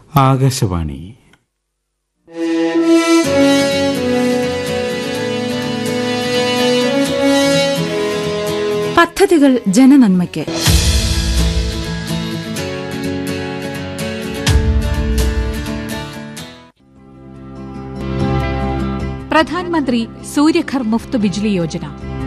ആകാശവാണി പദ്ധതികൾ ജനനന്മയ്ക്ക് പ്രധാൻമന്ത്രി സൂര്യഘർ മുഫ്ത് ബിജ്ലി യോജന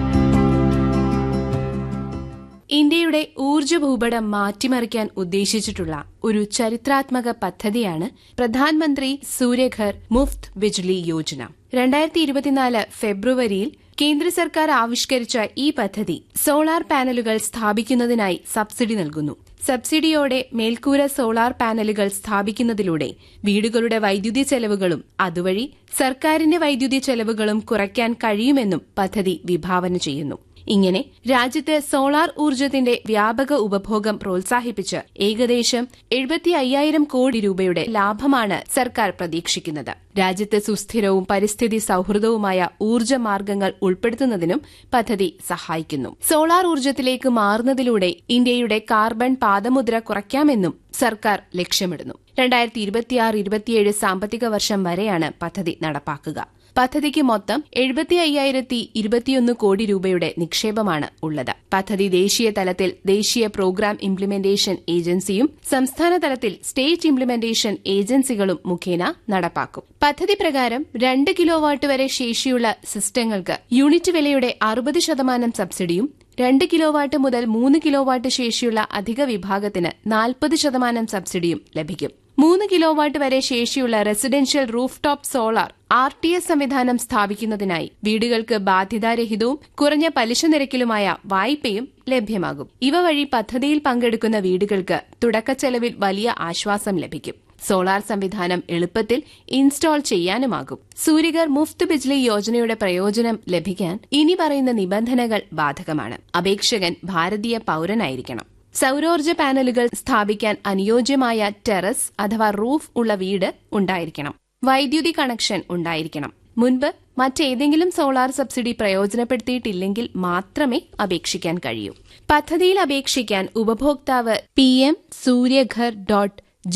ഇന്ത്യയുടെ ഊർജ്ജ ഭൂപടം മാറ്റിമറിക്കാൻ ഉദ്ദേശിച്ചിട്ടുള്ള ഒരു ചരിത്രാത്മക പദ്ധതിയാണ് പ്രധാൻമന്ത്രി സൂര്യഘർ മുഫ്ത് ബിജ്ലി യോജന രണ്ടായിരത്തി ഇരുപത്തിനാല് ഫെബ്രുവരിയിൽ കേന്ദ്ര സർക്കാർ ആവിഷ്കരിച്ച ഈ പദ്ധതി സോളാർ പാനലുകൾ സ്ഥാപിക്കുന്നതിനായി സബ്സിഡി നൽകുന്നു സബ്സിഡിയോടെ മേൽക്കൂര സോളാർ പാനലുകൾ സ്ഥാപിക്കുന്നതിലൂടെ വീടുകളുടെ വൈദ്യുതി ചെലവുകളും അതുവഴി സർക്കാരിന്റെ വൈദ്യുതി ചെലവുകളും കുറയ്ക്കാൻ കഴിയുമെന്നും പദ്ധതി വിഭാവന ചെയ്യുന്നു ഇങ്ങനെ രാജ്യത്ത് സോളാർ ഊർജ്ജത്തിന്റെ വ്യാപക ഉപഭോഗം പ്രോത്സാഹിപ്പിച്ച് ഏകദേശം എഴുപത്തി അയ്യായിരം കോടി രൂപയുടെ ലാഭമാണ് സർക്കാർ പ്രതീക്ഷിക്കുന്നത് രാജ്യത്ത് സുസ്ഥിരവും പരിസ്ഥിതി സൌഹൃദവുമായ ഊർജ്ജ മാർഗങ്ങൾ ഉൾപ്പെടുത്തുന്നതിനും പദ്ധതി സഹായിക്കുന്നു സോളാർ ഊർജ്ജത്തിലേക്ക് മാറുന്നതിലൂടെ ഇന്ത്യയുടെ കാർബൺ പാദമുദ്ര കുറയ്ക്കാമെന്നും സർക്കാർ ലക്ഷ്യമിടുന്നു രണ്ടായിരത്തി ഇരുപത്തിയാറ് ഇരുപത്തിയേഴ് സാമ്പത്തിക വർഷം വരെയാണ് പദ്ധതി നടപ്പാക്കുക പദ്ധതിക്ക് മൊത്തം എഴുപത്തി അയ്യായിരത്തി ഇരുപത്തിയൊന്ന് കോടി രൂപയുടെ നിക്ഷേപമാണ് ഉള്ളത് പദ്ധതി ദേശീയ തലത്തിൽ ദേശീയ പ്രോഗ്രാം ഇംപ്ലിമെന്റേഷൻ ഏജൻസിയും സംസ്ഥാന തലത്തിൽ സ്റ്റേറ്റ് ഇംപ്ലിമെന്റേഷൻ ഏജൻസികളും മുഖേന നടപ്പാക്കും പദ്ധതി പ്രകാരം രണ്ട് കിലോവാട്ട് വരെ ശേഷിയുള്ള സിസ്റ്റങ്ങൾക്ക് യൂണിറ്റ് വിലയുടെ അറുപത് ശതമാനം സബ്സിഡിയും രണ്ട് കിലോവാട്ട് മുതൽ മൂന്ന് കിലോവാട്ട് ശേഷിയുള്ള അധിക വിഭാഗത്തിന് നാൽപ്പത് ശതമാനം സബ്സിഡിയും ലഭിക്കും മൂന്ന് കിലോവാട്ട് വരെ ശേഷിയുള്ള residential rooftop solar R T S സംവിധാനം സ്ഥാപിക്കുന്നതിനായി വീടുകൾക്ക് ബാധ്യതാരഹിതവും കുറഞ്ഞ പലിശ നിരക്കിലുമായ വായ്പയും ലഭ്യമാകും ഇവ വഴി പദ്ധതിയിൽ പങ്കെടുക്കുന്ന വീടുകൾക്ക് തുടക്കച്ചെലവിൽ വലിയ ആശ്വാസം ലഭിക്കും സോളാർ സംവിധാനം എളുപ്പത്തിൽ ഇൻസ്റ്റാൾ ചെയ്യാനുമാകും സൂര്യഗർ മുഫ്ത് ബിജ്ലി യോജനയുടെ പ്രയോജനം ലഭിക്കാൻ ഇനി പറയുന്ന നിബന്ധനകൾ ബാധകമാണ് അപേക്ഷകൻ ഭാരതീയ പൌരനായിരിക്കണം സൌരോർജ്ജ പാനലുകൾ സ്ഥാപിക്കാൻ അനുയോജ്യമായ ടെറസ് അഥവാ റൂഫ് ഉള്ള വീട് ഉണ്ടായിരിക്കണം വൈദ്യുതി കണക്ഷൻ ഉണ്ടായിരിക്കണം മുൻപ് മറ്റേതെങ്കിലും സോളാർ സബ്സിഡി പ്രയോജനപ്പെടുത്തിയിട്ടില്ലെങ്കിൽ മാത്രമേ അപേക്ഷിക്കാൻ കഴിയൂ പദ്ധതിയിൽ അപേക്ഷിക്കാൻ ഉപഭോക്താവ് പി എം സൂര്യഘർ ഡോട്ട്